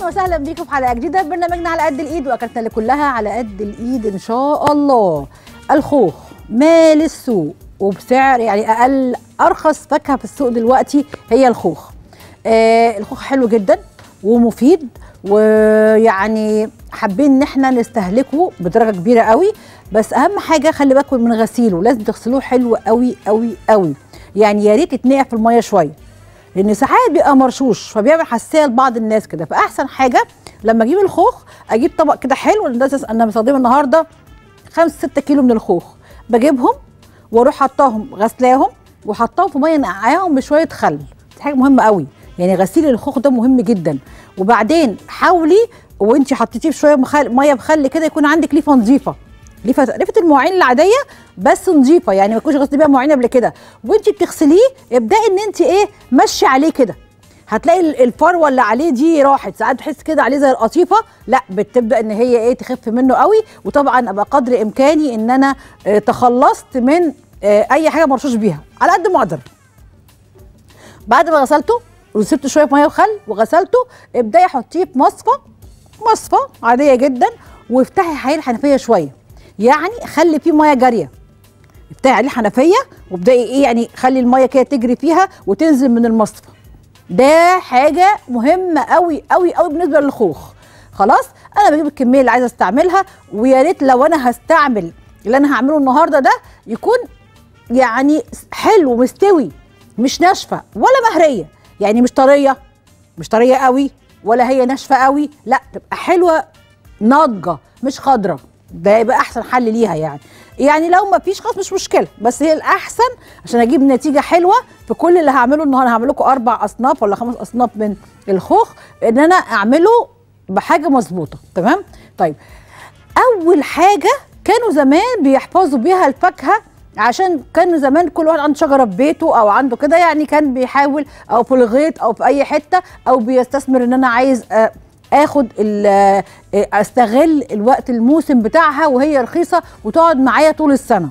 اهلا وسهلا بيكم في حلقه جديده من برنامجنا على قد الايد واكلتنا اللي كلها على قد الايد ان شاء الله الخوخ مال السوق وبسعر يعني اقل ارخص فاكهه في السوق دلوقتي هي الخوخ آه الخوخ حلو جدا ومفيد ويعني حابين ان احنا نستهلكه بدرجه كبيره قوي بس اهم حاجه خلي بالكم من غسيله لازم تغسلوه حلو قوي قوي قوي يعني يا ريت يتنقع في الميه شويه لان ساعات بيبقى مرشوش فبيعمل حساسيه لبعض الناس كده فاحسن حاجه لما اجيب الخوخ اجيب طبق كده حلو لان ده انا مستخدمه النهارده 5 6 كيلو من الخوخ بجيبهم واروح حطاهم غسلاهم وحطاهم في ميه نقعاهم بشويه خل دي حاجه مهمه قوي يعني غسيل الخوخ ده مهم جدا وبعدين حاولي وانت حطيتيه في شويه مخل... ميه بخل كده يكون عندك ليفه نظيفه ليفه ليفه المواعين العاديه بس نظيفه يعني ما تكونش غسلتي بيها مواعين قبل كده وانت بتغسليه ابداي ان انت ايه مشي عليه كده هتلاقي الفروه اللي عليه دي راحت ساعات تحس كده عليه زي القطيفه لا بتبدا ان هي ايه تخف منه قوي وطبعا ابقى قدر امكاني ان انا اه تخلصت من اه اي حاجه مرشوش بيها على قد ما اقدر بعد ما غسلته وسبته شويه ميه وخل وغسلته ابداي حطيه في مصفى مصفى عاديه جدا وافتحي حي الحنفيه شويه يعني خلي فيه ميه جاريه افتحي عليه حنفيه وابداي ايه يعني خلي الميه كده تجري فيها وتنزل من المصفى ده حاجه مهمه قوي قوي قوي بالنسبه للخوخ خلاص انا بجيب الكميه اللي عايزه استعملها ويا ريت لو انا هستعمل اللي انا هعمله النهارده ده يكون يعني حلو مستوي مش ناشفه ولا مهريه يعني مش طريه مش طريه قوي ولا هي ناشفه قوي لا تبقى حلوه ناضجه مش خضره ده يبقى احسن حل ليها يعني يعني لو ما فيش خلاص مش مشكله بس هي الاحسن عشان اجيب نتيجه حلوه في كل اللي هعمله النهارده هعمل لكم اربع اصناف ولا خمس اصناف من الخوخ ان انا اعمله بحاجه مظبوطه تمام طيب اول حاجه كانوا زمان بيحفظوا بيها الفاكهه عشان كان زمان كل واحد عنده شجره في بيته او عنده كده يعني كان بيحاول او في الغيط او في اي حته او بيستثمر ان انا عايز اخد استغل الوقت الموسم بتاعها وهي رخيصه وتقعد معايا طول السنه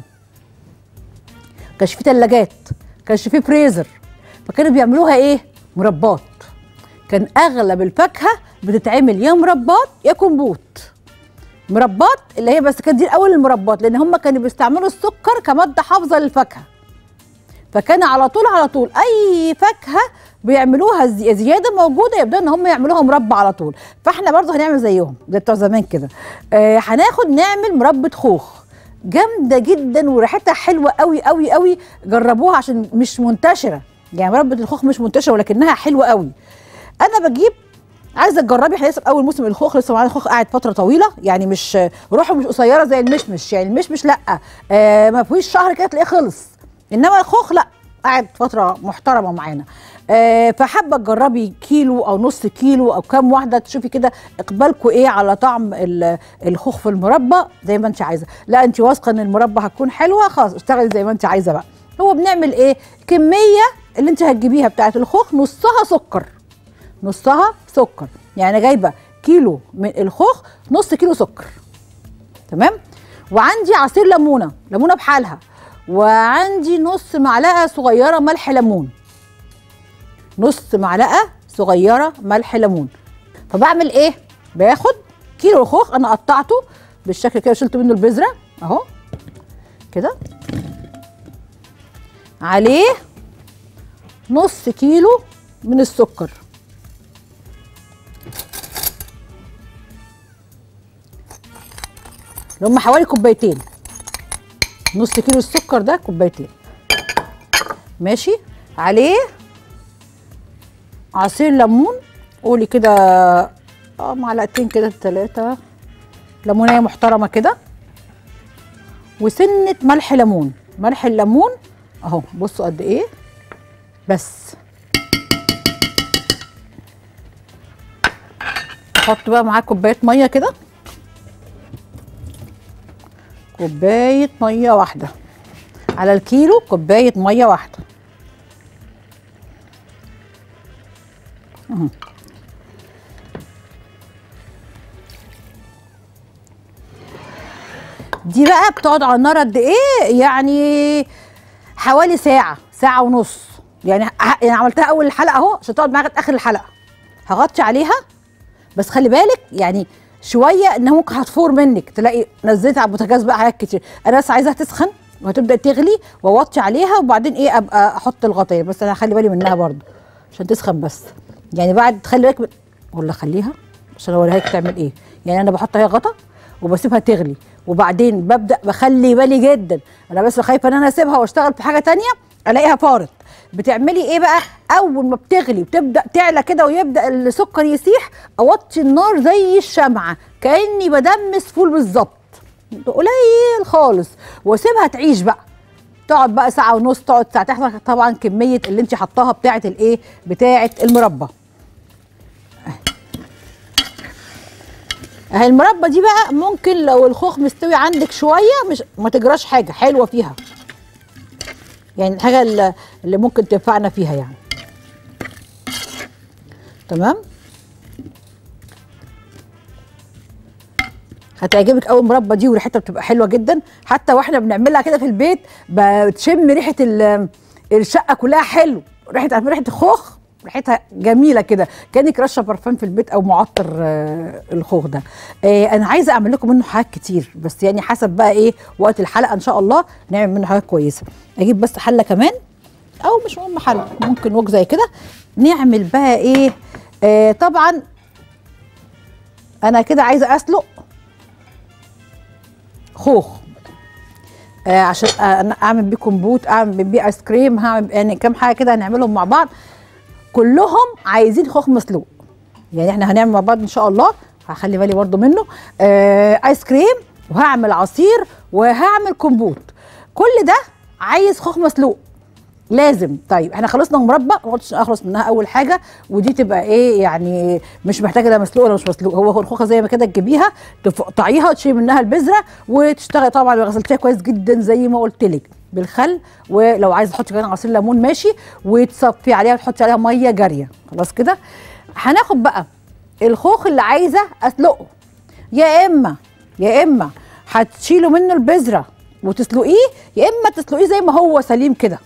كانش في ثلاجات كانش في فريزر فكانوا بيعملوها ايه مربات كان اغلب الفاكهه بتتعمل يا مربات يا كمبوت مربات اللي هي بس كانت دي الاول المربات لان هم كانوا بيستعملوا السكر كماده حافظه للفاكهه فكان على طول على طول اي فاكهه بيعملوها زياده موجوده يبداوا ان هم يعملوها مربى على طول فاحنا برضه هنعمل زيهم زي بتوع زمان كده آه هناخد نعمل مربى خوخ جامده جدا وريحتها حلوه قوي قوي قوي جربوها عشان مش منتشره يعني مربى الخوخ مش منتشره ولكنها حلوه قوي انا بجيب عايزه تجربي احنا لسه في اول موسم الخوخ لسه معانا الخوخ قاعد فتره طويله يعني مش روحه مش قصيره زي المشمش يعني المشمش لا آه ما فيش شهر كده تلاقيه خلص انما الخوخ لا قاعد فتره محترمه معانا آه فحابه تجربي كيلو او نص كيلو او كام واحده تشوفي كده اقبالكم ايه على طعم الخوخ في المربى زي ما انت عايزه لا انت واثقه ان المربى هتكون حلوه خلاص اشتغلي زي ما انت عايزه بقى هو بنعمل ايه كميه اللي انت هتجيبيها بتاعه الخوخ نصها سكر نصها سكر يعني جايبه كيلو من الخوخ نص كيلو سكر تمام وعندي عصير ليمونه ليمونه بحالها وعندي نص معلقه صغيره ملح ليمون نص معلقه صغيره ملح ليمون فبعمل ايه باخد كيلو خوخ انا قطعته بالشكل كده شلت منه البذره اهو كده عليه نص كيلو من السكر اللي هم حوالي كوبايتين نص كيلو السكر ده كوبايتين ماشي عليه عصير ليمون قولي كده اه معلقتين كده ثلاثة ليمونية محترمة كده وسنة ملح ليمون ملح الليمون اهو بصوا قد ايه بس احط بقى معاه كوباية مية كده كوباية مية واحدة على الكيلو كوباية مية واحدة أهو. دي بقى بتقعد على النار قد ايه يعني حوالي ساعة ساعة ونص يعني ه- يعني عملتها اول الحلقة اهو عشان تقعد معايا لغاية اخر الحلقة هغطي عليها بس خلي بالك يعني شويه انها ممكن هتفور منك تلاقي نزلت على البوتاجاز بقى حاجات كتير انا بس عايزاها تسخن وهتبدا تغلي واوطي عليها وبعدين ايه ابقى احط الغطايه بس انا هخلي بالي منها برضو عشان تسخن بس يعني بعد تخلي بالك من- ولا خليها عشان اوريها لك تعمل ايه يعني انا بحط هي غطا وبسيبها تغلي وبعدين ببدا بخلي بالي جدا انا بس خايفه ان انا اسيبها واشتغل في حاجه تانية الاقيها فارت بتعملي ايه بقى اول ما بتغلي وتبدا تعلى كده ويبدا السكر يسيح اوطي النار زي الشمعه كاني بدمس فول بالظبط قليل خالص واسيبها تعيش بقى تقعد بقى ساعه ونص تقعد ساعه تحمل طبعا كميه اللي انت حطاها بتاعه الايه بتاعه المربى اهي المربى دي بقى ممكن لو الخوخ مستوي عندك شويه مش ما تجراش حاجه حلوه فيها يعني الحاجه اللي اللي ممكن تنفعنا فيها يعني تمام هتعجبك قوي المربى دي وريحتها بتبقى حلوه جدا حتى واحنا بنعملها كده في البيت بتشم ريحه ال- الشقه كلها حلو ريحه عارفة ريحه الخوخ ريحتها جميله كده كانك رشه برفان في البيت او معطر آه، الخوخ ده آه، انا عايزه اعمل لكم منه حاجات كتير بس يعني حسب بقى ايه وقت الحلقه ان شاء الله نعمل منه حاجات كويسه اجيب بس حله كمان او مش مهم حله ممكن وك زي كده نعمل بقى ايه آه طبعا انا كده عايزه اسلق خوخ آه عشان آه أنا اعمل بيه كومبوت اعمل بيه ايس كريم هعمل يعني كام حاجه كده هنعملهم مع بعض كلهم عايزين خوخ مسلوق يعني احنا هنعمل مع بعض ان شاء الله هخلي بالي برضو منه آه ايس كريم وهعمل عصير وهعمل كومبوت كل ده عايز خوخ مسلوق لازم طيب احنا خلصنا من مربى ما قلتش اخلص منها اول حاجه ودي تبقى ايه يعني مش محتاجه ده مسلوق ولا مش مسلوق هو الخوخه زي ما كده تجيبيها تقطعيها وتشيلي منها البذره وتشتغلي طبعا لو غسلتيها كويس جدا زي ما قلت لك بالخل ولو عايزه تحطي كمان عصير ليمون ماشي وتصفي عليها وتحطي عليها ميه جاريه خلاص كده هناخد بقى الخوخ اللي عايزه اسلقه يا اما يا اما هتشيلوا منه البذره وتسلقيه يا اما تسلقيه زي ما هو سليم كده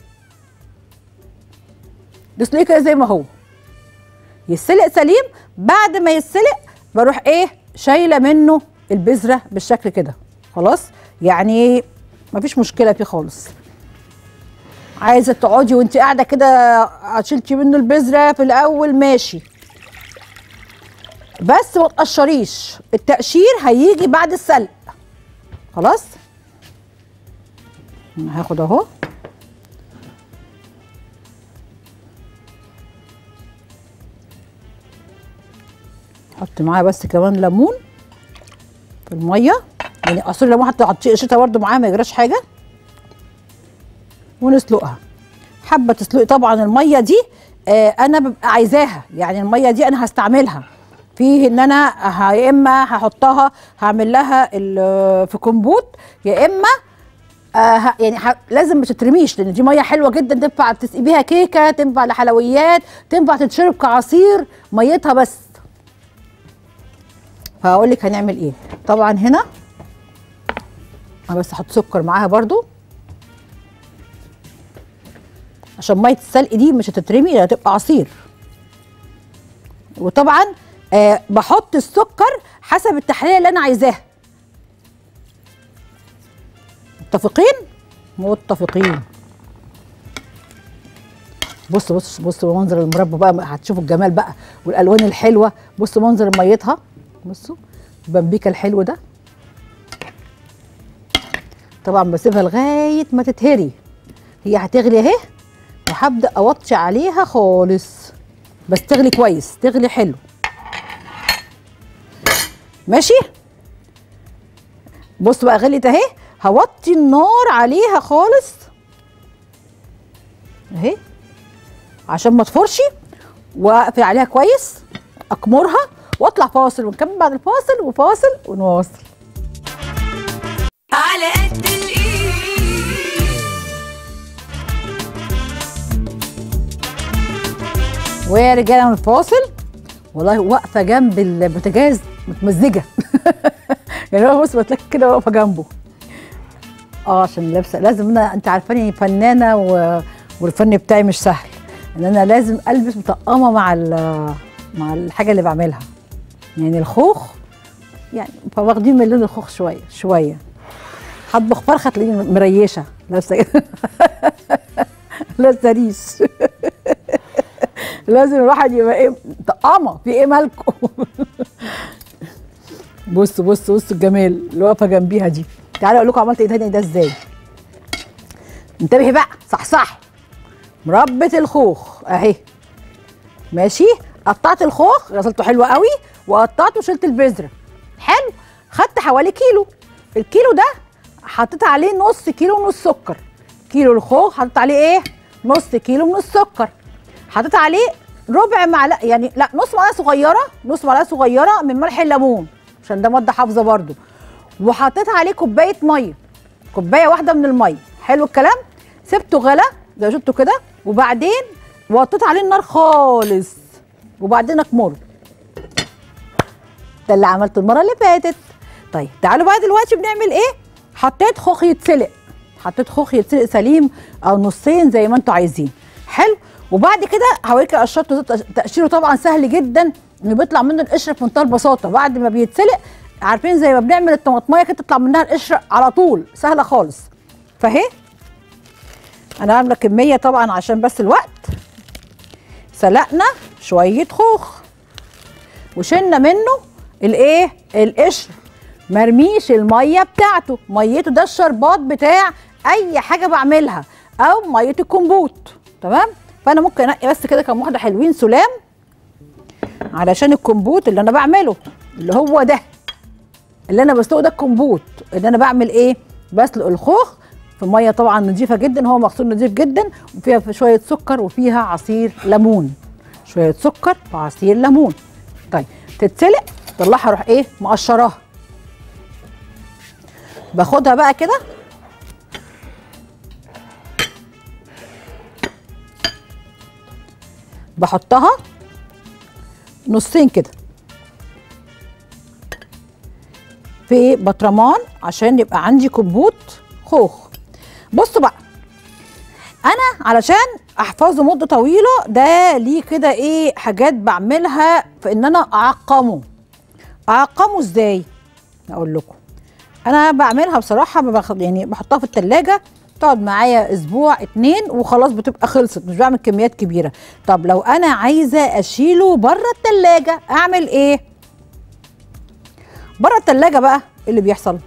تسلقيه كده زي ما هو يتسلق سليم بعد ما يتسلق بروح ايه شايله منه البذره بالشكل كده خلاص يعني مفيش مشكله فيه خالص عايزه تقعدي وانت قاعده كده شلتي منه البذره في الاول ماشي بس ما تقشريش التقشير هيجي بعد السلق خلاص أنا هاخد اهو حط معاها بس كمان ليمون في الميه يعني عصير ليمون حتى حطي قشرتها برده معاها ما يجراش حاجه ونسلقها حابه تسلقي طبعا الميه دي آه انا ببقى عايزاها يعني الميه دي انا هستعملها فيه ان انا ه- يا اما هحطها هعمل لها ال- في كومبوت يا اما آه ه- يعني ح- لازم ما تترميش لان دي ميه حلوه جدا تنفع تسقي بيها كيكه تنفع لحلويات تنفع تتشرب كعصير ميتها بس فهقول لك هنعمل ايه طبعا هنا انا بس احط سكر معاها برضو عشان ميه السلق دي مش هتترمي ده هتبقى عصير وطبعا آه بحط السكر حسب التحليه اللي انا عايزاها متفقين متفقين بص بص بص منظر المربى بقى هتشوفوا الجمال بقى والالوان الحلوه بص منظر ميتها بصوا البمبيكا الحلو ده طبعا بسيبها لغايه ما تتهري هي هتغلي اهي وهبدا اوطي عليها خالص بس تغلي كويس تغلي حلو ماشي بص بقى غليت اهي هوطي النار عليها خالص اهي عشان ما تفرشي واقفل عليها كويس اكمرها واطلع فاصل ونكمل بعد الفاصل وفاصل ونواصل على قد الايد ورجعنا من الفاصل والله واقفه جنب البوتاجاز متمزجه يعني هو بص بتلاقي كده واقفه جنبه اه عشان لابسه لازم انا انت عارفاني فنانه و... والفن بتاعي مش سهل ان انا لازم البس مطقمه مع ال... مع الحاجه اللي بعملها يعني الخوخ يعني فواخدين من لون الخوخ شويه شويه هطبخ فرخه تلاقيني مريشه لابسه لابسه ريش لازم الواحد يبقى ايه طقامه في ايه مالكم بصوا بصوا بصوا الجمال اللي واقفه جنبيها دي تعالوا اقول لكم عملت ايه تاني ده ازاي انتبهي بقى صحصحي مربة الخوخ اهي ماشي قطعت الخوخ غسلته حلو قوي وقطعته وشلت البذره حلو خدت حوالي كيلو الكيلو ده حطيت عليه نص كيلو من السكر كيلو الخوخ حطيت عليه ايه نص كيلو من السكر حطيت عليه ربع معلقه يعني لا نص معلقه صغيره نص معلقه صغيره من ملح الليمون عشان ده ماده حافظه برده وحطيت عليه كوبايه ميه كوبايه واحده من الميه حلو الكلام سبته غلى زي ما شفتوا كده وبعدين وطيت عليه النار خالص وبعدين اكمله ده اللي عملته المره اللي فاتت طيب تعالوا بقى دلوقتي بنعمل ايه حطيت خوخ يتسلق حطيت خوخ يتسلق سليم او نصين زي ما انتوا عايزين حلو وبعد كده هوريك قشرته تقشيره طبعا سهل جدا انه بيطلع منه القشره في منتهى البساطه بعد ما بيتسلق عارفين زي ما بنعمل الطماطميه كده تطلع منها القشره على طول سهله خالص فاهي انا عامله كميه طبعا عشان بس الوقت سلقنا شويه خوخ وشلنا منه الايه القشر مرميش الميه بتاعته ميته ده الشربات بتاع اي حاجه بعملها او ميه الكمبوت تمام فانا ممكن انقي بس كده كام واحده حلوين سلام علشان الكمبوت اللي انا بعمله اللي هو ده اللي انا بسلقه ده الكمبوت اللي انا بعمل ايه بسلق الخوخ في ميه طبعا نظيفه جدا هو مغسول نظيف جدا وفيها شويه سكر وفيها عصير ليمون شويه سكر وعصير ليمون طيب تتسلق طلعها اروح ايه مقشراها باخدها بقى كده بحطها نصين كده في بطرمان عشان يبقى عندي كبوت خوخ بصوا بقى انا علشان احفظه مده طويله ده ليه كده ايه حاجات بعملها في ان انا اعقمه اعقمه ازاي اقول لكم انا بعملها بصراحه باخد يعني بحطها في التلاجة تقعد معايا اسبوع اتنين وخلاص بتبقى خلصت مش بعمل كميات كبيره طب لو انا عايزه اشيله بره التلاجة اعمل ايه بره التلاجة بقى إيه اللي بيحصل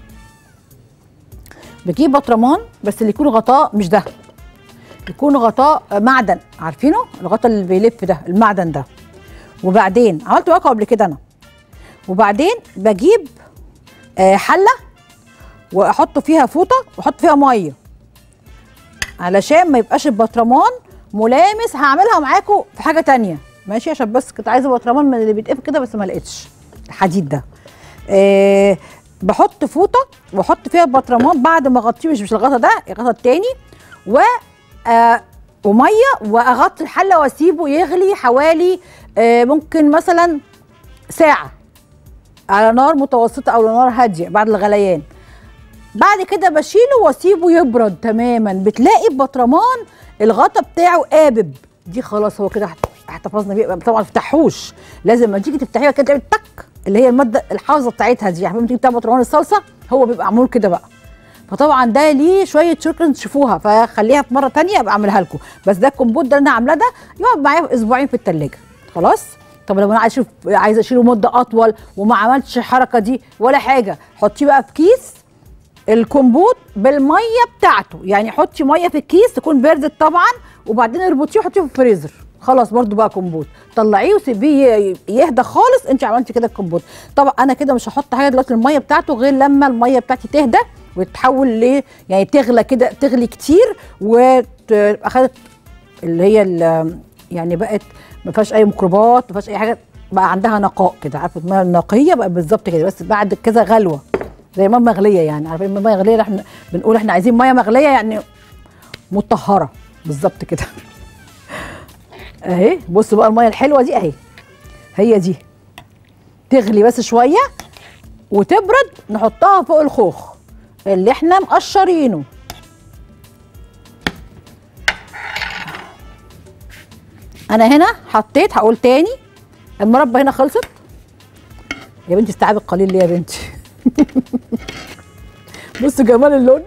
بجيب بطرمان بس اللي يكون غطاء مش ده يكون غطاء معدن عارفينه الغطاء اللي بيلف ده المعدن ده وبعدين عملت واقع قبل كده انا وبعدين بجيب آه، حله واحط فيها فوطه واحط فيها ميه علشان ما يبقاش البطرمان ملامس هعملها معاكم في حاجه تانية ماشي عشان بس كنت عايزه بطرمان من اللي بيتقفل كده بس ما لقيتش الحديد ده أه بحط فوطه واحط فيها البطرمان بعد ما اغطيه مش مش الغطا ده الغطا التاني و آه وميه واغطي الحله واسيبه يغلي حوالي آه ممكن مثلا ساعه على نار متوسطه او نار هاديه بعد الغليان بعد كده بشيله واسيبه يبرد تماما بتلاقي البطرمان الغطا بتاعه قابب دي خلاص هو كده احتفظنا بيه طبعا ما تفتحوش لازم لما تيجي تفتحيها كده تعمل تك اللي هي الماده الحافظه بتاعتها دي يعني تيجي بتاع بطرمان الصلصه هو بيبقى معمول كده بقى فطبعا ده ليه شويه شكر تشوفوها فخليها في مره تانية ابقى اعملها لكم بس ده الكمبوت ده اللي انا عاملاه ده يقعد معايا اسبوعين في التلاجة خلاص طب لو انا عايز اشوف عايزه اشيله مده اطول وما عملتش الحركه دي ولا حاجه حطيه بقى في كيس الكمبوت بالميه بتاعته يعني حطي ميه في الكيس تكون بردت طبعا وبعدين اربطيه وحطيه في الفريزر خلاص برضو بقى كمبوت طلعيه وسيبيه يهدى خالص انت عملتي كده الكمبوت طبعا انا كده مش هحط حاجه دلوقتي الميه بتاعته غير لما الميه بتاعتي تهدى وتتحول ل يعني تغلى كده تغلي كتير وتبقى خدت اللي هي ال- يعني بقت ما فيهاش اي ميكروبات ما فيهاش اي حاجه بقى عندها نقاء كده عارفه الميه النقيه بقى بالظبط كده بس بعد كذا غلوه زي ما مغليه يعني عارفين الميه مغليه احنا بنقول احنا عايزين ميه مغليه يعني مطهره بالظبط كده اهي بصوا بقى الميه الحلوه دي اهي هي دي تغلي بس شويه وتبرد نحطها فوق الخوخ اللي احنا مقشرينه انا هنا حطيت هقول تاني المربى هنا خلصت يا بنتي استيعاب القليل ليه يا بنتي بصوا جمال اللون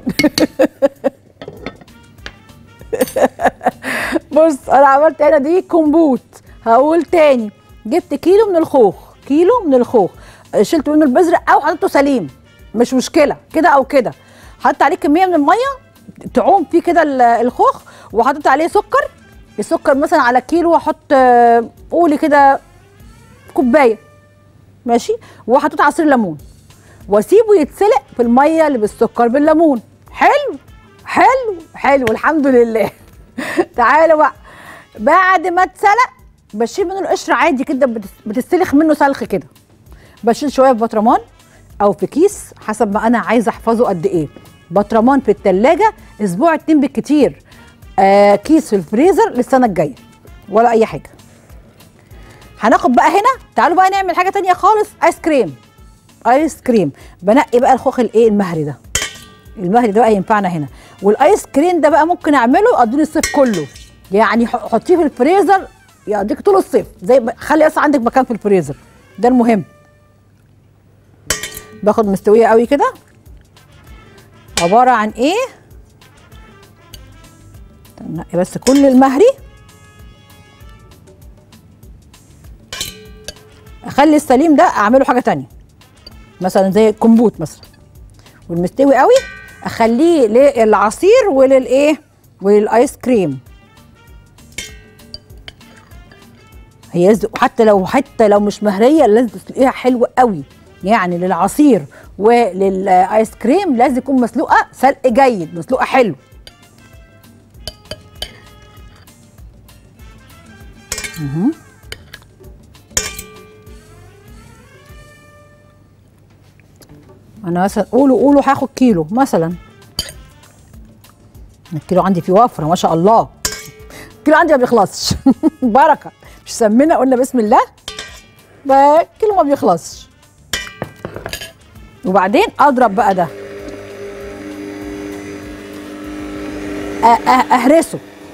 بص انا عملت هنا دي كومبوت هقول تاني جبت كيلو من الخوخ كيلو من الخوخ شلت منه البذر او حطيته سليم مش مشكله كده او كده حطيت عليه كميه من الميه تعوم فيه كده ال- الخوخ وحطيت عليه سكر السكر مثلا على كيلو احط آه، قولي كده كوبايه ماشي وحطيت عصير ليمون واسيبه يتسلق في الميه اللي بالسكر بالليمون حلو حلو حلو الحمد لله تعالوا بقى بعد ما اتسلق بشيل منه القشر عادي كده بتس- بتستلخ منه سلخ كده بشيل شويه في بطرمان او في كيس حسب ما انا عايزه احفظه قد ايه بطرمان في التلاجة اسبوع اتنين بالكتير آه كيس في الفريزر للسنه الجايه ولا اي حاجه هناخد بقى هنا تعالوا بقى نعمل حاجه تانية خالص ايس كريم ايس كريم بنقي بقى الخوخ الايه المهري ده المهري ده بقى ينفعنا هنا والايس كريم ده بقى ممكن اعمله اقضيه الصيف كله يعني ح- حطيه في الفريزر يقضيك طول الصيف زي ما- خلي اصلا عندك مكان في الفريزر ده المهم باخد مستويه قوي كده عباره عن ايه نقي بس كل المهري اخلي السليم ده اعمله حاجه تانية مثلا زي الكمبوت مثلا والمستوي قوي اخليه للعصير وللايه وللايس كريم هي لازم حتى لو حتى لو مش مهريه لازم تسلقيها حلو قوي يعني للعصير وللايس كريم لازم يكون مسلوقه سلق جيد مسلوقه حلو مهم. انا مثلا قولوا قولوا هاخد كيلو مثلا الكيلو عندي فيه وفره ما شاء الله الكيلو عندي ما بيخلصش بركه مش سمينا قلنا بسم الله بقى الكيلو ما بيخلصش وبعدين اضرب بقى ده أ- أ- اهرسه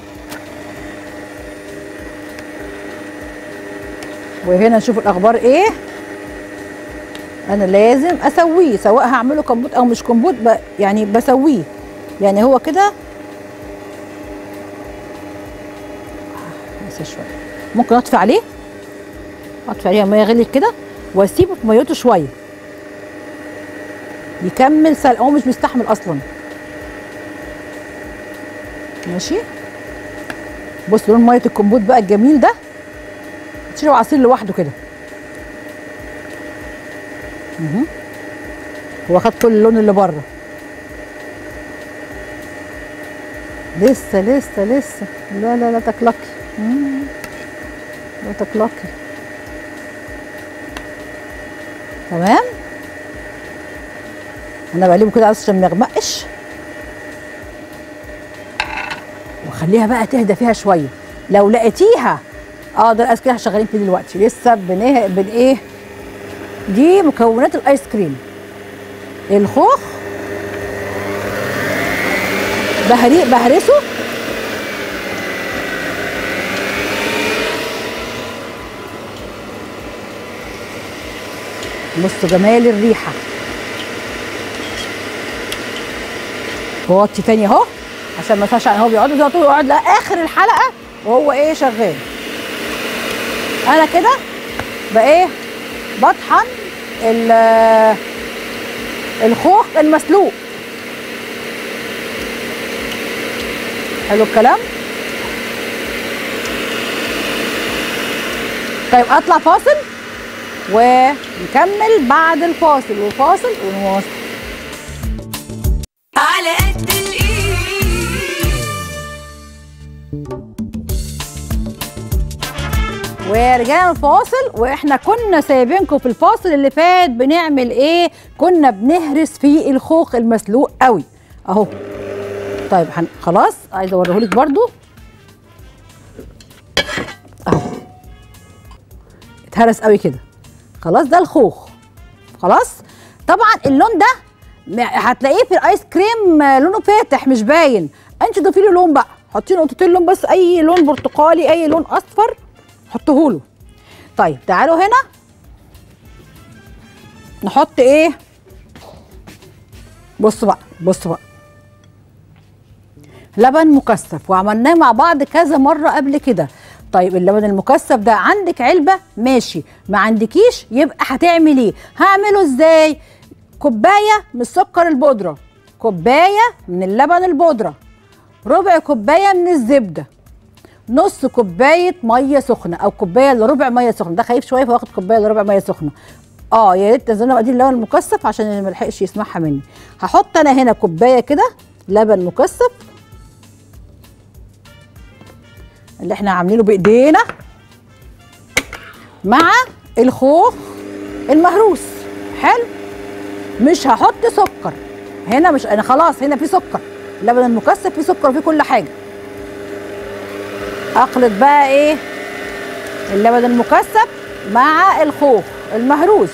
وهنا نشوف الاخبار ايه انا لازم اسويه سواء هعمله كمبوت او مش كمبوت ب... يعني بسويه يعني هو كده بس شويه ممكن اطفي عليه اطفي عليه ميه غليت كده واسيبه في ميته شويه يكمل سلق هو مش مستحمل اصلا ماشي بص لون ميه الكمبوت بقى الجميل ده تشرب عصير لوحده كده مهم. هو خد كل اللون اللي بره لسه لسه لسه لا لا لا تقلقي مم. لا تقلقي تمام انا بقلبه كده عشان ما يغمقش وخليها بقى تهدى فيها شويه لو لقيتيها اه ده الايس كريم شغالين فيه دلوقتي لسه بنه بن ايه دي مكونات الايس كريم الخوخ بهري بهرسه بصوا جمال الريحه وطي تاني اهو عشان ما ينفعش هو بيقعد ده طول يقعد لاخر الحلقه وهو ايه شغال انا كده بقى ايه بطحن ال- الخوخ المسلوق حلو الكلام طيب اطلع فاصل ونكمل بعد الفاصل وفاصل ونواصل على قد الايد ورجعنا الفاصل واحنا كنا سايبينكم في الفاصل اللي فات بنعمل ايه كنا بنهرس في الخوخ المسلوق قوي اهو طيب هن... خلاص عايزه اوريهولك برضو اهو اتهرس قوي كده خلاص ده الخوخ خلاص طبعا اللون ده م- هتلاقيه في الايس كريم آه، لونه فاتح مش باين انت ضيفي له لون بقى حطي له نقطتين لون بس اي لون برتقالي اي لون اصفر حطوه له طيب تعالوا هنا نحط ايه بصوا بقى بصوا بقى لبن مكثف وعملناه مع بعض كذا مره قبل كده طيب اللبن المكثف ده عندك علبه ماشي ما عندكيش يبقى هتعمل ايه هعمله ازاي كوبايه من السكر البودره كوبايه من اللبن البودره ربع كوبايه من الزبده نص كوبايه ميه سخنه او كوبايه الا ربع ميه سخنه ده خايف شويه فواخد كوبايه الا ربع ميه سخنه اه يا ريت تنزلنا مقادير اللبن المكثف عشان اللي ملحقش يسمعها مني هحط انا هنا كوبايه كده لبن مكثف اللي احنا عاملينه بايدينا مع الخوخ المهروس حلو مش هحط سكر هنا مش انا خلاص هنا في سكر اللبن المكثف فيه سكر وفيه كل حاجه اخلط بقى ايه اللبن المكثف مع الخوخ المهروس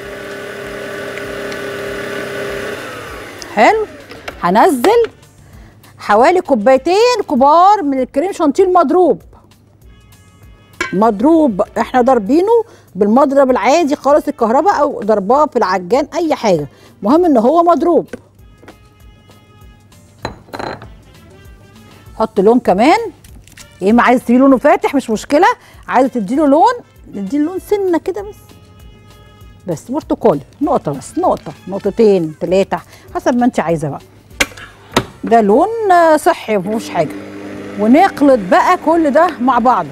حلو هنزل حوالي كوبايتين كبار من الكريم شانتيه المضروب مضروب احنا ضاربينه بالمضرب العادي خالص الكهرباء او ضرباه في العجان اي حاجه مهم ان هو مضروب حط لون كمان يا اما عايز تديله لونه فاتح مش مشكله عايزه تديله لون نديله لون سنه كده بس بس برتقالي نقطه بس نقطه نقطتين ثلاثه حسب ما انت عايزه بقى ده لون آه، صحي مفيهوش حاجه ونخلط بقى كل ده مع بعضه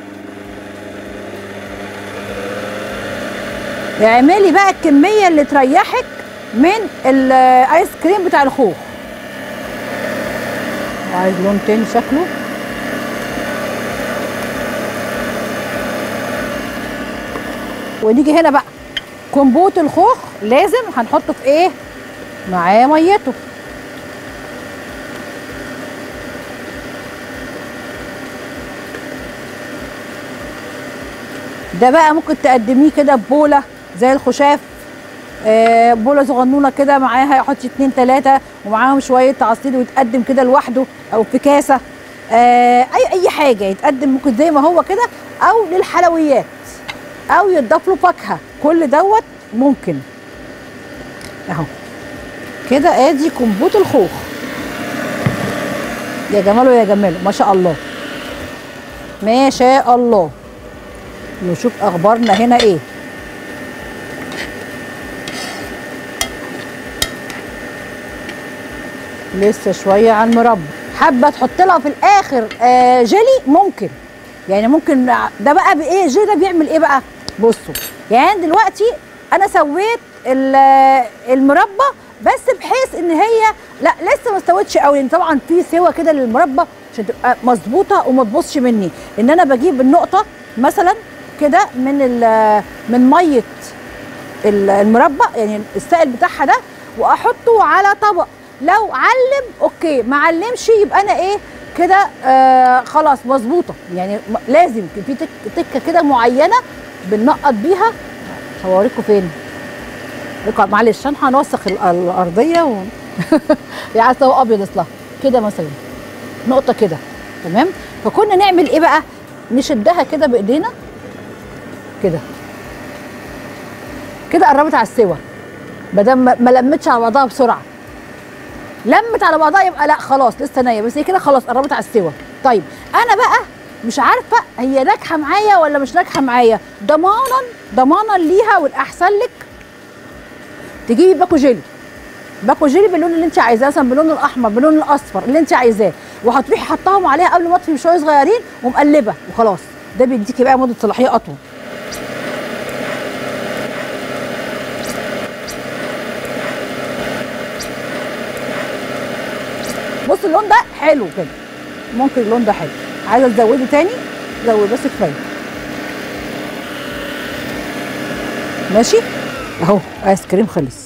اعملي بقى الكميه اللي تريحك من الايس كريم بتاع الخوخ عايز لون تاني شكله ونيجي هنا بقى كومبوت الخوخ لازم هنحطه في ايه معاه ميته ده بقى ممكن تقدميه كده ببوله زي الخشاف آه، بوله صغنونه كده معاها يحط اتنين تلاته ومعاهم شويه عصير ويتقدم كده لوحده او في كاسه آه، اي اي حاجه يتقدم ممكن زي ما هو كده او للحلويات او يضاف له فاكهه كل دوت ممكن اهو كده ادي كمبوت الخوخ يا جماله يا جماله ما شاء الله ما شاء الله نشوف اخبارنا هنا ايه لسه شويه على المربى حابه تحط لها في الاخر آه جيلي ممكن يعني ممكن ده بقى بايه الجيلي ده بيعمل ايه بقى بصوا يعني دلوقتي انا سويت ال- المربى بس بحيث ان هي لا لسه ما استوتش قوي لان طبعا في سوا كده للمربى عشان تبقى مظبوطه وما تبصش مني ان انا بجيب النقطه مثلا كده من ال- من ميه ال- المربى يعني السائل بتاعها ده واحطه على طبق لو علم اوكي ما علمش يبقى انا ايه كده آه خلاص مظبوطه يعني م- لازم في تك تكه كده معينه بننقط بيها هوريكم فين ركع- معلش انا هنوسخ ال- الارضيه و... يعني هو ابيض اصلا كده مثلا نقطه كده تمام فكنا نعمل ايه بقى نشدها كده بايدينا كده كده قربت على السوا بدل ما ما لمتش على بعضها بسرعه لمت على بعضها يبقى لا خلاص لسه نيه بس هي كده خلاص قربت على السوا طيب انا بقى مش عارفه هي ناجحه معايا ولا مش ناجحه معايا ضمانا ضمانا ليها والاحسن لك تجيبي باكو جيلي باكو جيلي باللون اللي انت عايزاه مثلا باللون الاحمر باللون الاصفر اللي انت عايزاه وهتروحي حطاهم عليها قبل ما اطفي بشويه صغيرين ومقلبه وخلاص ده بيديكي بقى مده صلاحيه اطول بص اللون ده حلو كده ممكن اللون ده حلو عايزه تزودي تاني زود بس كفايه ماشي اهو ايس كريم خلص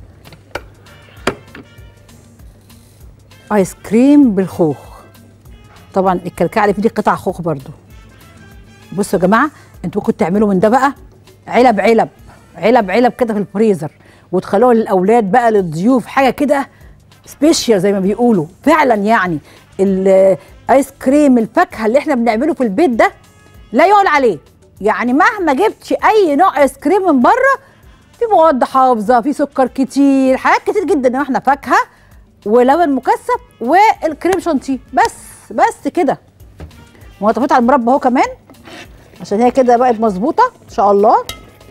ايس كريم بالخوخ طبعا الكلكعه اللي فيه دي قطع خوخ برضو بصوا يا جماعه انتوا ممكن تعملوا من ده بقى علب علب علب علب كده في الفريزر وتخلوها للاولاد بقى للضيوف حاجه كده سبيشال زي ما بيقولوا فعلا يعني الايس كريم الفاكهه اللي احنا بنعمله في البيت ده لا يعلى عليه يعني مهما جبتش اي نوع ايس كريم من بره في مواد حافظه في سكر كتير حاجات كتير جدا انما احنا فاكهه ولبن مكثف والكريم شانتيه بس بس كده وطفيت على المربى اهو كمان عشان هي كده بقت مظبوطه ان شاء الله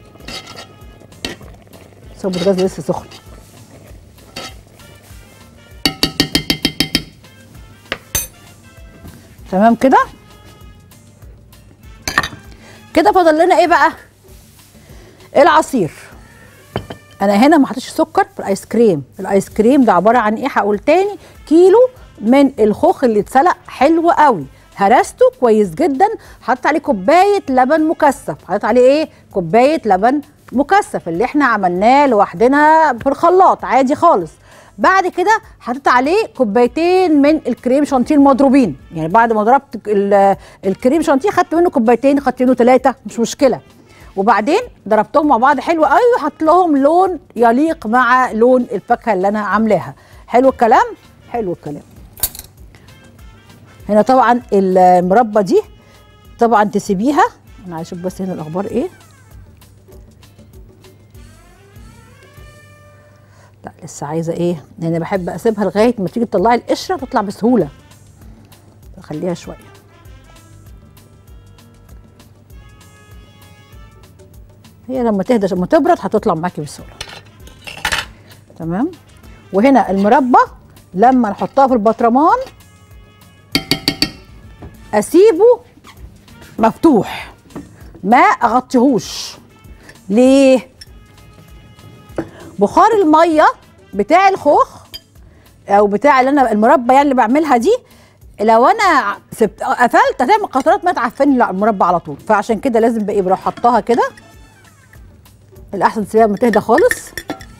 بس هو البوتاجاز لسه سخن تمام كده كده فاضل لنا ايه بقى العصير انا هنا ما حطيتش سكر في الايس كريم الايس كريم ده عباره عن ايه هقول تاني كيلو من الخوخ اللي اتسلق حلو قوي هرسته كويس جدا حطيت عليه كوبايه لبن مكثف حطيت عليه ايه كوبايه لبن مكثف اللي احنا عملناه لوحدنا في الخلاط عادي خالص بعد كده حطيت عليه كوبايتين من الكريم شانتيه المضروبين يعني بعد ما ضربت ال- الكريم شانتيه خدت منه كوبايتين خدت منه ثلاثه مش مشكله وبعدين ضربتهم مع بعض حلو قوي وحط لهم لون يليق مع لون الفاكهه اللي انا عاملاها حلو الكلام حلو الكلام هنا طبعا المربى دي طبعا تسيبيها انا عايز اشوف بس هنا الاخبار ايه لا لسه عايزه ايه لان بحب اسيبها لغايه ما تيجي تطلعي القشره تطلع بسهوله خليها شويه هي لما تهدى لما تبرد هتطلع معاكي بسهوله تمام وهنا المربى لما نحطها في البطرمان اسيبه مفتوح ما اغطيهوش ليه بخار الميه بتاع الخوخ او بتاع اللي انا المربى يعني اللي بعملها دي لو انا سبت قفلت هتعمل قطرات ما تعفني لا المربى على طول فعشان كده لازم بقى بروح حطها كده الاحسن تسيبها لما تهدى خالص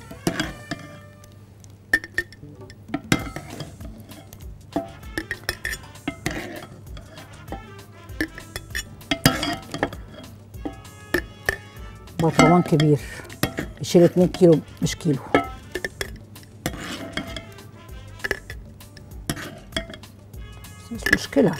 برطمان كبير يشيل 2 كيلو مش كيلو بس مش مشكلة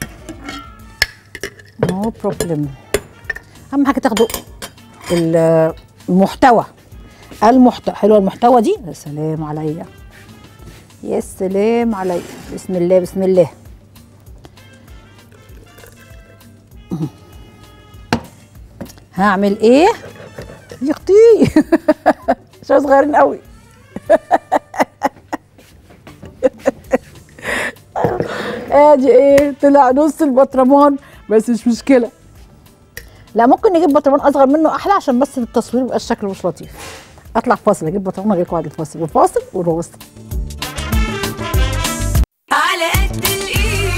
نو بروبلم أهم حاجة تاخدوا ال- المحتوى المحتوى حلوة المحتوى دي يا سلام عليا يا سلام عليا بسم الله بسم الله هعمل ايه يا اختي عشان صغيرين قوي ادي ايه طلع نص البطرمان بس مش مشكله لا ممكن نجيب بطرمان اصغر منه احلى عشان بس التصوير يبقى الشكل مش لطيف اطلع فاصل اجيب بطرمان غير قاعده الفاصل وفاصل ونوصل على قد الايد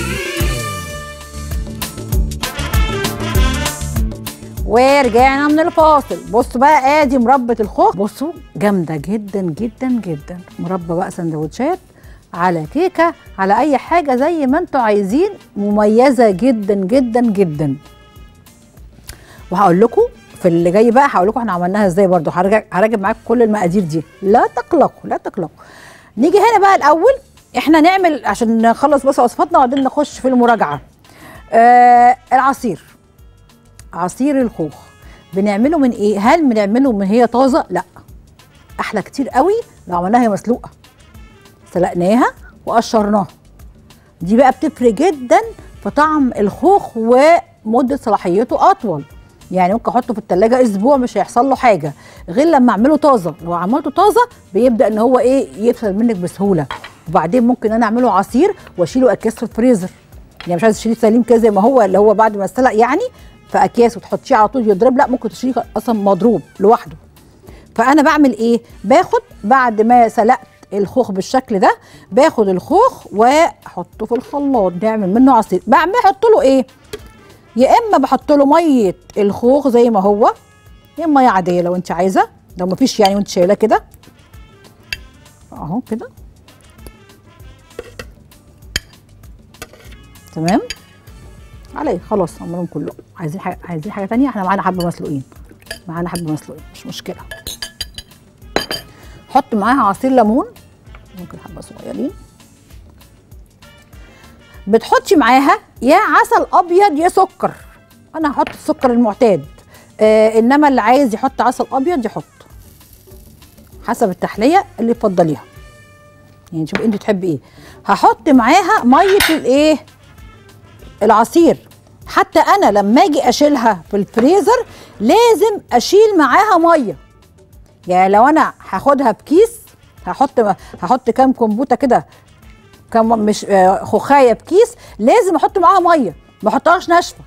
ورجعنا من الفاصل بصوا بقى ادي مربى الخوخ بصوا جامده جدا جدا جدا مربى بقى سندوتشات على كيكه على اي حاجه زي ما انتوا عايزين مميزه جدا جدا جدا وهقول لكم في اللي جاي بقى هقول لكم احنا عملناها ازاي برضو هرجع هراجع معاكم كل المقادير دي لا تقلقوا لا تقلقوا نيجي هنا بقى الاول احنا نعمل عشان نخلص بس وصفاتنا وبعدين نخش في المراجعه آه العصير عصير الخوخ بنعمله من ايه هل بنعمله من هي طازه لا احلى كتير قوي لو عملناها هي مسلوقه سلقناها وقشرناها دي بقى بتفرق جدا في طعم الخوخ ومده صلاحيته اطول يعني ممكن احطه في التلاجة اسبوع مش هيحصل له حاجه غير لما اعمله طازه لو عملته طازه بيبدا ان هو ايه يفسد منك بسهوله وبعدين ممكن انا اعمله عصير واشيله اكياس في الفريزر يعني مش عايز تشيليه سليم كده زي ما هو اللي هو بعد ما اتسلق يعني في اكياس وتحطيه على طول يضرب لا ممكن تشيليه اصلا مضروب لوحده فانا بعمل ايه باخد بعد ما سلقت الخوخ بالشكل ده باخد الخوخ واحطه في الخلاط نعمل منه عصير بعمل احط له ايه يا اما بحط له ميه الخوخ زي ما هو يا اما ميه عاديه لو انت عايزه لو مفيش يعني وانت شايلاه كده اهو كده تمام عليه خلاص عملهم كله عايزين حاجه عايزين حاجه تانية احنا معانا حبه مسلوقين معانا حبه مسلوقين مش مشكله حط معاها عصير ليمون ممكن حبه صغيرين بتحطي معاها يا عسل ابيض يا سكر انا هحط السكر المعتاد آه انما اللي عايز يحط عسل ابيض يحط حسب التحليه اللي تفضليها يعني شوف انت تحبي ايه هحط معاها ميه الايه العصير حتى انا لما اجي اشيلها في الفريزر لازم اشيل معاها ميه يعني لو انا هاخدها بكيس هحط هحط كام كمبوته كده كام مش آه، خوخايه بكيس لازم احط معاها ميه ما احطهاش ناشفه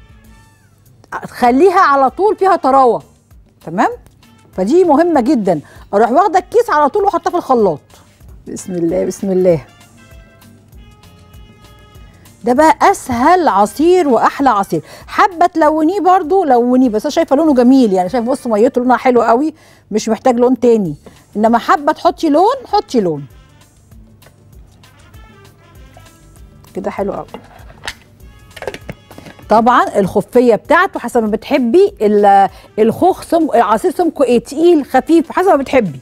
خليها على طول فيها طراوه تمام فدي مهمه جدا اروح واخده الكيس على طول واحطها في الخلاط بسم الله بسم الله ده بقى اسهل عصير واحلى عصير حابه تلونيه برضو لونيه بس انا شايفه لونه جميل يعني شايفه بص ميته لونها حلو قوي مش محتاج لون تاني انما حابه تحطي لون حطي لون كده حلو قوي طبعا الخفيه بتاعته حسب ما بتحبي ال- الخوخ سم العصير سمكه ايه تقيل خفيف حسب ما بتحبي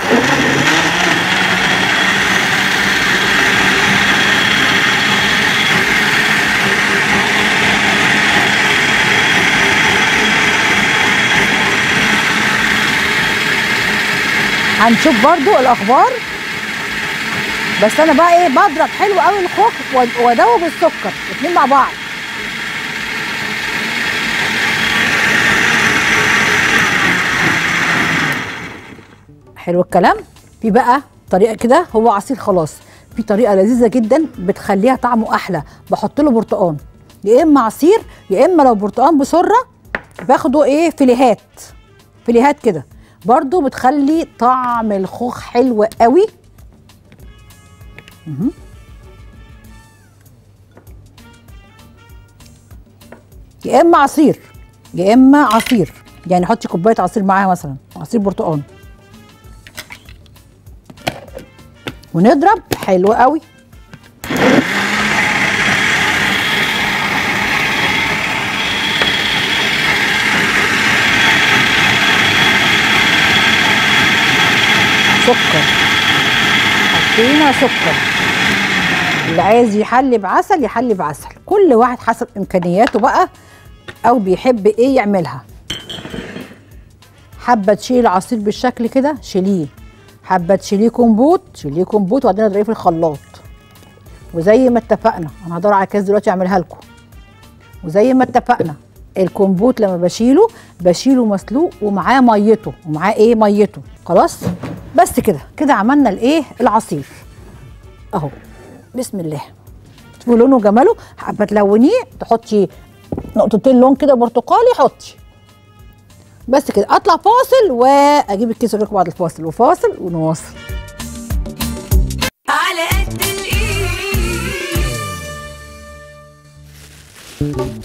هنشوف برضو الاخبار بس انا بقى ايه بضرب حلو قوي الخوخ واد- وادوب السكر الاثنين مع بعض حلو الكلام في بقى طريقه كده هو عصير خلاص في طريقه لذيذه جدا بتخليها طعمه احلى بحط له برتقان يا اما عصير يا اما لو برتقان بسره باخده ايه فيليهات فيليهات كده برضو بتخلي طعم الخوخ حلو قوي مهم. يا اما عصير يا اما عصير يعني حطي كوبايه عصير معاها مثلا عصير برتقال ونضرب حلو قوي سكر حطينا سكر اللي عايز يحلي بعسل يحلي بعسل كل واحد حسب امكانياته بقى او بيحب ايه يعملها حابه تشيل العصير بالشكل كده شيليه حابه تشيليه كومبوت شيليه كومبوت وبعدين اضربيه في الخلاط وزي ما اتفقنا انا هدور على كاس دلوقتي اعملها لكم وزي ما اتفقنا الكومبوت لما بشيله بشيله مسلوق ومعاه ميته ومعاه ايه ميته خلاص بس كده كده عملنا الايه العصير اهو بسم الله شوفوا لونه وجماله حابه تلونيه تحطي نقطتين لون كده برتقالي حطي بس كده اطلع فاصل واجيب الكيس لكم بعد الفاصل وفاصل ونواصل على قد الايد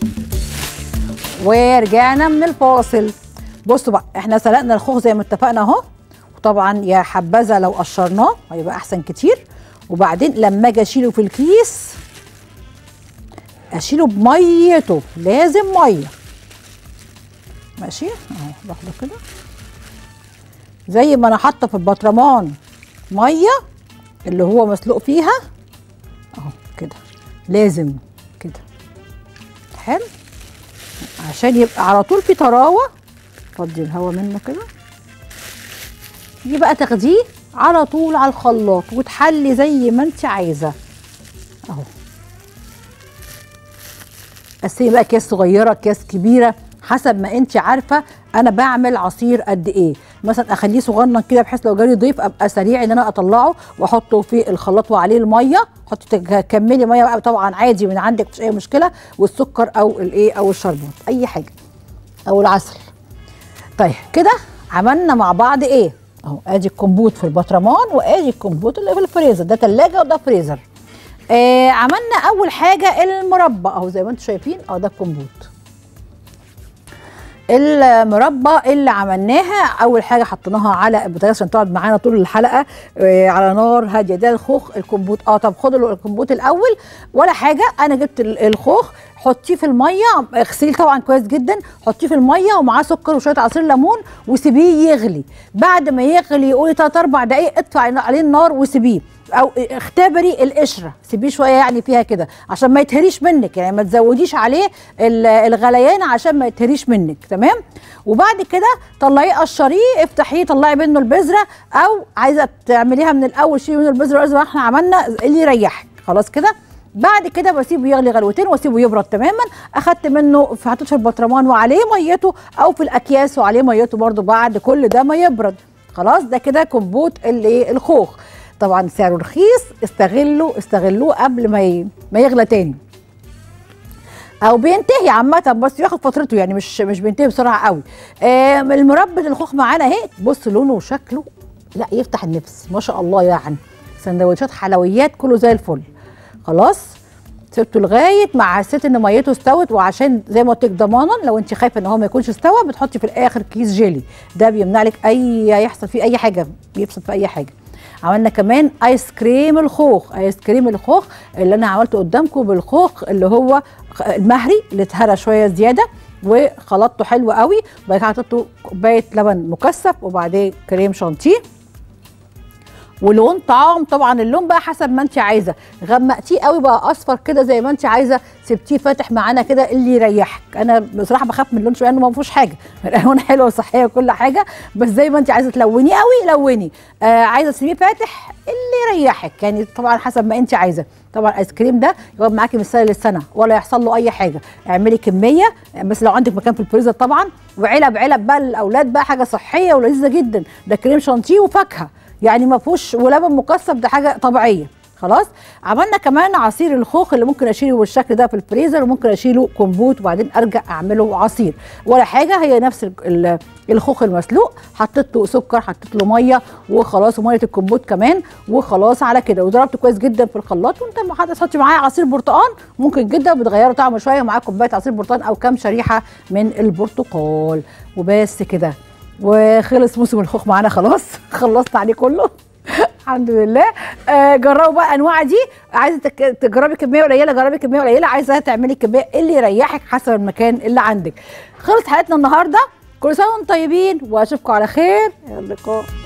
ورجعنا من الفاصل بصوا بقى احنا سلقنا الخوخ زي ما اتفقنا اهو وطبعا يا حبذا لو قشرناه هيبقى احسن كتير وبعدين لما اجي اشيله في الكيس اشيله بميته لازم ميه ماشي اهو باخده كده زي ما انا حاطه في البطرمان ميه اللي هو مسلوق فيها اهو كده لازم كده حلو عشان يبقى على طول في طراوه فضي الهواء منه كده دي بقى تاخديه على طول على الخلاط وتحلي زي ما انت عايزه اهو قسمي بقى اكياس صغيره اكياس كبيره حسب ما انت عارفه انا بعمل عصير قد ايه مثلا اخليه صغنن كده بحيث لو جالي ضيف ابقى سريع ان انا اطلعه واحطه في الخلاط وعليه الميه حطي كملي ميه بقى طبعا عادي من عندك مش اي مشكله والسكر او الايه او الشربات اي حاجه او العسل طيب كده عملنا مع بعض ايه اهو ادي الكمبوت في البطرمان وادي الكمبوت اللي في الفريزر ده ثلاجه وده فريزر آه عملنا اول حاجه المربى اهو زي ما انتم شايفين اه ده الكمبوت المربى اللي عملناها اول حاجه حطيناها على البوتاجاز عشان تقعد معانا طول الحلقه آه على نار هاديه ده الخوخ الكمبوت اه طب خدوا الكمبوت الاول ولا حاجه انا جبت ال- الخوخ حطيه في الميه اغسليه طبعا كويس جدا حطيه في الميه ومعاه سكر وشويه عصير ليمون وسيبيه يغلي بعد ما يغلي قولي 3 4 دقائق اطفي عليه النار وسيبيه او اختبري القشره سيبيه شويه يعني فيها كده عشان ما يتهريش منك يعني ما تزوديش عليه ال- الغليان عشان ما يتهريش منك تمام وبعد كده طلعيه قشريه افتحيه طلعي منه البذره او عايزه تعمليها من الاول شيلي منه البذره زي ما احنا عملنا اللي يريحك خلاص كده بعد كده بسيبه يغلي غلوتين واسيبه يبرد تماما اخدت منه في حطيته في البطرمان وعليه ميته او في الاكياس وعليه ميته برده بعد كل ده ما يبرد خلاص ده كده كومبوت الايه الخوخ طبعا سعره رخيص استغلوا استغلوه قبل ما ي... ما يغلى تاني او بينتهي عامه بس ياخد فترته يعني مش مش بينتهي بسرعه قوي آه المربى الخوخ معانا اهي بص لونه وشكله لا يفتح النفس ما شاء الله يعني سندوتشات حلويات كله زي الفل خلاص سبته لغايه ما حسيت ان ميته استوت وعشان زي ما قلت لك ضمانا لو انت خايفه ان هو ما يكونش استوى بتحطي في الاخر كيس جيلي ده بيمنع لك اي يحصل فيه اي حاجه بيفسد في اي حاجه عملنا كمان ايس كريم الخوخ ايس كريم الخوخ اللي انا عملته قدامكم بالخوخ اللي هو المهري اللي اتهرى شويه زياده وخلطته حلو قوي وبعد كده حطيته كوبايه لبن مكثف وبعدين كريم شانتيه ولون طعام طبعا اللون بقى حسب ما انت عايزه غمقتيه قوي بقى اصفر كده زي ما انت عايزه سبتيه فاتح معانا كده اللي يريحك انا بصراحه بخاف من اللون شويه انه ما فيهوش حاجه الالوان حلوه وصحيه وكل حاجه بس زي ما انت عايزه تلونيه قوي لوني آه عايزه تسيبيه فاتح اللي يريحك يعني طبعا حسب ما انت عايزه طبعا ايس كريم ده يقعد معاكي من السنه للسنه ولا يحصل له اي حاجه اعملي كميه بس لو عندك مكان في الفريزر طبعا وعلب علب بقى للاولاد بقى حاجه صحيه ولذيذه جدا ده كريم شانتيه وفاكهه يعني ما فيهوش ولبن مكثف ده حاجه طبيعيه خلاص عملنا كمان عصير الخوخ اللي ممكن اشيله بالشكل ده في الفريزر وممكن اشيله كومبوت وبعدين ارجع اعمله عصير ولا حاجه هي نفس ال- ال- الخوخ المسلوق حطيت له سكر حطيت له ميه وخلاص وميه الكومبوت كمان وخلاص على كده وضربته كويس جدا في الخلاط وانت ما هتحطي معاه عصير برتقال ممكن جدا بتغيروا طعمه شويه معاه كوبايه عصير برتقال او كام شريحه من البرتقال وبس كده وخلص موسم الخوخ معانا خلاص خلصت عليه كله الحمد لله آه جربوا بقى انواع دي عايزه تك- تجربي كميه قليله جربي كميه قليله عايزه تعملي كميه اللي يريحك حسب المكان اللي عندك خلص حلقتنا النهارده كل سنه وانتم طيبين واشوفكم على خير الى اللقاء